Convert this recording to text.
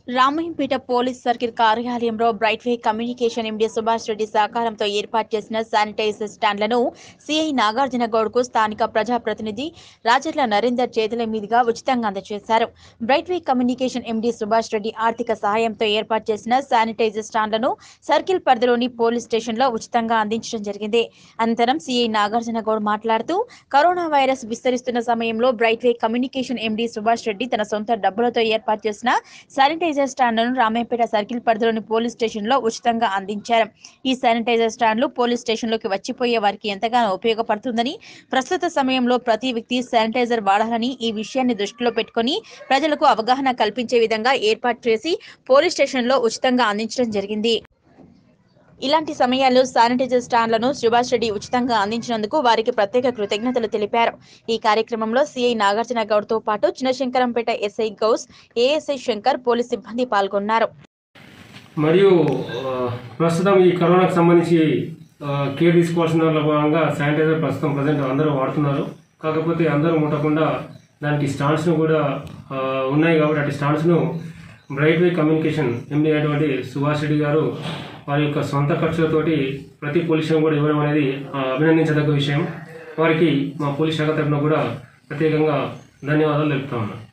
Ramayampet police circle కార్యాలయంలో bright way communication MD Subhash Reddy సహకారంతో ఏర్పాటు చేసిన శానిటైజర్ స్టాండ్లను సిఐ నాగార్జున గౌడ్కు స్థానిక ప్రజాప్రతినిధి రాజర్ల నరేందర్ చేతుల మీదుగా ఉచితంగా అందజేశారు bright way communication MD Subhash Reddy ఆర్థిక సహాయంతో ఏర్పాటు చేసిన శానిటైజర్ స్టాండ్లను సర్కిల్ పరిధిలోని పోలీస్ స్టేషన్లో ఉచితంగా అందించడం జరిగింది అనంతరం సిఐ నాగార్జున గౌడ్ మాట్లాడుతూ కరోనా వైరస్ విస్తరిస్తున్న సమయంలో bright way communication MD Subhash Reddy తన సొంత డబ్బులతో ఏర్పాటు చేసిన శానిటైజర్ స్టాండ్లను రామేపేట సర్కిల్ పరిధిలోని పోలీస్ స్టేషన్లో ఉచితంగా అందించారు ఈ శానిటైజర్ స్టాండ్లు పోలీస్ స్టేషన్లోకి వచ్చిపోయే వారికి ఎంతగానో ఉపయోగపడుతుందని ప్రస్తుత సమయంలో ప్రతి వ్యక్తి శానిటైజర్ వాడాలని ఈ విషయాన్ని దృష్టిలో పెట్టుకొని ప్రజలకు అవగాహన కల్పించే విధంగా ఏర్పాటు చేసి పోలీస్ స్టేషన్లో ఉచితంగా అందించడం జరిగింది ఇలాంటి సమయాల్లో శానిటైజర్ స్టాండ్లను సుభాష్ రెడ్డి ఉచితంగా అందించినందుకు వారికి ప్రత్యేక కృతజ్ఞతలు తెలిపారు ఈ కార్యక్రమంలో సిఐ నాగార్జున గౌడ్తో పాటు Chinnashankarampet SI Gouse ASI Shankar police సిబ్బంది పాల్గొన్నారు మరియు ఆ, ప్రస్తుతం ఈ కరోనాకు సంబంధించి ఆ, కేర్ తీసుకోవాల్సిన దానిలో భాగంగా శానిటైజర్ ప్రస్తుతం ప్రజెంట్ అందరూ వాడుతున్నారు కాకపోతే అందరూ ముట్టకుండా దానికి స్టాండ్స్ను కూడా ఆ, ఉన్నాయి కాబట్టి అటు స్టాండ్స్ను బ్రైట్ వే కమ్యూనికేషన్ ఎండి అయినటువంటి సుభాష్ రెడ్డి గారు వారి యొక్క సొంత ఖర్చులతోటి ప్రతి పోలీస్ స్టేషన్ కూడా ఇవ్వడం అనేది ఆ, అభినందించదగ్గ విషయం వారికి మా పోలీస్ శాఖ తరఫున కూడా ప్రత్యేకంగా ధన్యవాదాలు తెలుపుతా ఉన్నాను